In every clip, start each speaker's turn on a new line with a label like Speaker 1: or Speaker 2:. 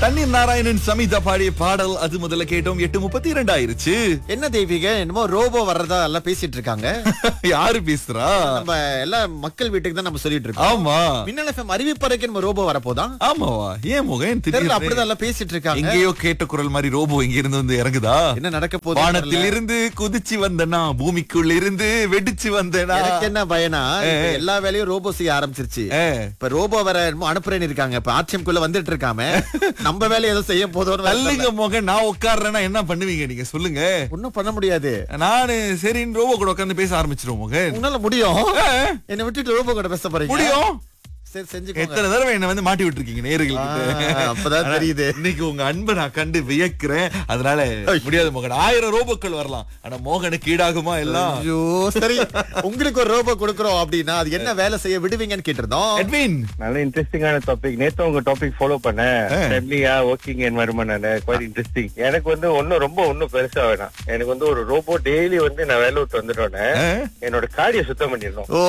Speaker 1: தண்ணீர் நாராயணன் சமிதா பாடிய பாடல் அது முதல்ல கேட்டோம் எட்டு முப்பத்தி இரண்டு ஆயிருச்சு
Speaker 2: என்ன தெய்வீக என்னமோ ரோபோ வர்றதா எல்லாம் பேசிட்டு இருக்காங்க
Speaker 1: யாரு பேசுறா
Speaker 2: நம்ம எல்லா மக்கள் வீட்டுக்கு தான் நம்ம சொல்லிட்டு இருக்கோம்
Speaker 1: ஆமா
Speaker 2: மின்னல் எஃப்எம் அறிவிப்பறைக்கு நம்ம ரோபோ வரப்போதா
Speaker 1: ஆமாவா ஏன் முகன்
Speaker 2: தெரியல
Speaker 1: திடீர்னு
Speaker 2: அப்படிதான் எல்லாம் பேசிட்டு இருக்காங்க
Speaker 1: எங்கேயோ கேட்ட குரல் மாதிரி ரோபோ இங்க இருந்து வந்து இறங்குதா
Speaker 2: என்ன நடக்க போகுது
Speaker 1: வானத்தில் இருந்து குதிச்சு வந்தனா பூமிக்குள்ள இருந்து வெடிச்சு வந்தனா
Speaker 2: எனக்கு என்ன பயனா இப்ப எல்லா வேலையும் ரோபோ செய்ய ஆரம்பிச்சிருச்சு
Speaker 1: ஏ.
Speaker 2: இப்ப ரோபோ வர என்னமோ அனுப்புறேன்னு இருக்காங்க இப்ப ஆட்சியம் குள்ள வந்துட்டு இருக்காம நம்ம வேலையை ஏதோ செய்ய போதோன்னு
Speaker 1: தள்ளுங்க முகன் நான் உட்கார்றேன்னா என்ன பண்ணுவீங்க நீங்க சொல்லுங்க
Speaker 2: ஒண்ணும் பண்ண முடியாது
Speaker 1: நானு சரின்னு ரோபோ கூட உட்கார்ந்து பேச ஆரம்பிச்சிருவோம் முகன்
Speaker 2: உன்னால முடியும்
Speaker 1: ஏ,
Speaker 2: என்னை விட்டுட்டு ரோபோ கூட பேச போறீங்க
Speaker 1: முடியும்
Speaker 2: சரி செஞ்சுக்கோங்க
Speaker 1: எத்தனை தடவை என்ன வந்து மாட்டி விட்டுருக்கீங்க நேர்கள்
Speaker 2: ஆ, அப்பதான் தெரியுது.
Speaker 1: இன்னைக்கு உங்க அன்பை நான் கண்டு வியக்கிறேன் அதனால முடியாது மோகன் ஆயிரம் ரோபோக்கள் வரலாம் ஆனா மோகனுக்கு ஈடாகுமா எல்லாம்
Speaker 2: ஐயோ சரி உங்களுக்கு ஒரு ரோபோ கொடுக்குறோம் அப்படின்னா அது என்ன வேலை செய்ய விடுவீங்கன்னு கேட்டிருந்தோம்
Speaker 1: எட்வின்
Speaker 3: நல்ல இன்ட்ரெஸ்டிங்கான டாபிக் நேத்து உங்க டாபிக் ஃபாலோ பண்ணேன் ஃபேமிலியா ஒர்க்கிங் என்வரன்மெண்ட் குவைட் இன்ட்ரெஸ்டிங் எனக்கு வந்து ஒன்னும் ரொம்ப ஒன்னும் பெருசா வேணாம் எனக்கு வந்து ஒரு ரோபோ டெய்லி வந்து நான் வேலை விட்டு வந்துட்டோன்னே என்னோட காடியை சுத்தம் பண்ணிடணும்
Speaker 2: ஓ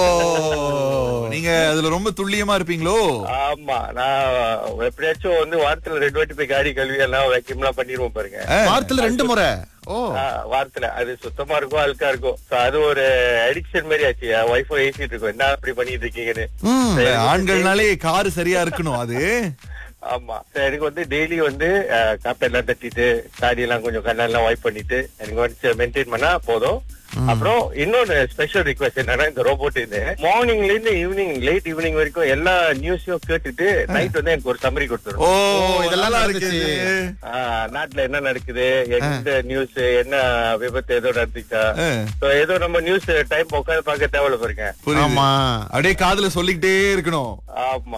Speaker 1: நீங்க அதுல ரொம்ப துல்லியமா இருப்பீங்களோ
Speaker 3: ஆமா நான் எப்படியாச்சும் வந்து வாரத்துல ரெண்டு வாட்டி போய் காடி கழுவி எல்லாம் வேக்யூம் எல்லாம் பண்ணிருவோம் பாருங்க
Speaker 2: வாரத்துல ரெண்டு முறை ஓ
Speaker 3: ஆ, வாரத்துல அது சுத்தமா இருக்கும் அழுக்கா இருக்கும் So, அது ஒரு அடிக்ஷன் மாதிரி ஆச்சு ஒய்ஃபை ஏசிட்டு இருக்கும் என்ன அப்படி பண்ணிட்டு இருக்கீங்கன்னு
Speaker 2: ம்.
Speaker 1: ஆண்கள்னாலே காரு சரியா இருக்கணும் அது
Speaker 3: ஆமா So, எனக்கு வந்து டெய்லி வந்து காப்பை எல்லாம் தட்டிட்டு காடி எல்லாம் கொஞ்சம் கண்ணெல்லாம் வைப் பண்ணிட்டு எனக்கு வந்து மெயின்டைன் பண்ணா போதும் அப்புறம் இன்னொரு ஸ்பெஷல் ரிக்வஸ்ட் என்னன்னா இந்த ரோபோட் இது மார்னிங்ல இருந்து ஈவினிங் லேட் ஈவினிங் வரைக்கும் எல்லா நியூஸையும் கேட்டுட்டு நைட் வந்து எனக்கு ஒரு சம்மரி கொடுத்துரும்
Speaker 1: ஓ
Speaker 2: இதெல்லாம்
Speaker 1: இதெல்லாம் நல்லா
Speaker 2: நடந்துச்சு.
Speaker 1: இருக்குது
Speaker 3: ஆஹ் நாட்டுல என்ன நடக்குது எந்த நியூஸ் என்ன விபத்து ஏதோ நடந்துச்சா
Speaker 1: ஆ.
Speaker 3: So, ஏதோ நம்ம நியூஸ் டைம் உட்காந்து பார்க்க தேவையில்ல பாருங்க
Speaker 1: புரியுது
Speaker 2: ஆமா
Speaker 1: அப்படியே காதுல சொல்லிக்கிட்டே இருக்கணும்
Speaker 3: ஆமா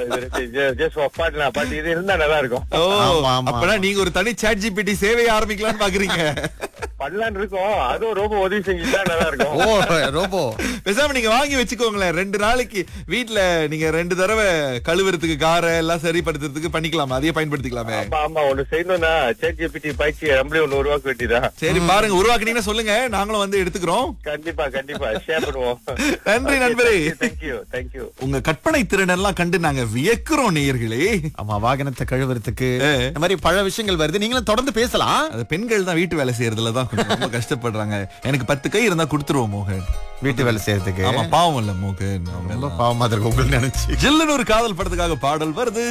Speaker 3: ஜஸ்ட் பாடலாம் பட் இது இருந்தா நல்லா இருக்கும்
Speaker 1: ஓ
Speaker 2: ஆமா, ஆமா,
Speaker 1: அப்பனா நீங்க ஒரு தனி சாட் ஜிபிடி சேவையை ஆரம்பிக்கலாம்னு பாக்குறீங்க
Speaker 3: பண்ணலான்னு இருக்கோம் அதுவும் ரொம்ப உதவி செஞ்சுட்டா நல்லா இருக்கும்
Speaker 2: ஓ ரோபோ
Speaker 1: பேசாம நீங்க வாங்கி வச்சுக்கோங்களேன் ரெண்டு நாளைக்கு வீட்ல நீங்க ரெண்டு தடவை கழுவுறதுக்கு காரை எல்லாம் சரிப்படுத்துறதுக்கு பண்ணிக்கலாம் அதையே பயன்படுத்திக்கலாமே
Speaker 3: ஆமா ஆமா ஒண்ணு செய்யணும்னா சேட் ஜிபிடி பயிற்சி நம்மளே ஒண்ணு உருவாக்க வேண்டியதா
Speaker 1: சரி பாருங்க உருவாக்குனீங்கன்னா சொல்லுங்க நாங்களும் வந்து எடுத்துக்கிறோம்
Speaker 3: கண்டிப்பா கண்டிப்பா ஷேர் பண்ணுவோம்
Speaker 1: நன்றி நண்பரே
Speaker 3: தேங்க்யூ தேங்க்யூ
Speaker 1: உங்க கற்பனை திறனெல்லாம் கண்டு நாங்க வியக்கிறோம் நேயர்களே
Speaker 2: ஆமா வாகனத்தை கழுவுறதுக்கு இந்த மாதிரி பல விஷயங்கள் வருது நீங்களும் தொடர்ந்து பேசலாம்
Speaker 1: அது பெண்கள் தான் வீட்டு வேலை செய்யறதுல தான் கொஞ்சம் ரொம்ப கஷ்டப்படுறாங்க எனக்கு பத்து கை இருந்தா கொடுத்துருவோம் மோகன்
Speaker 2: வீட்டு வேலை செய்யறதுக்கு
Speaker 1: ஆமா பாவம் இல்ல மோகன் அவங்க
Speaker 2: ரொம்ப பாவமா இருக்கு உங்களுக்கு நினைச்சு
Speaker 1: ஜில்லுன்னு ஒரு காதல் படத்துக்காக பாடல் வருது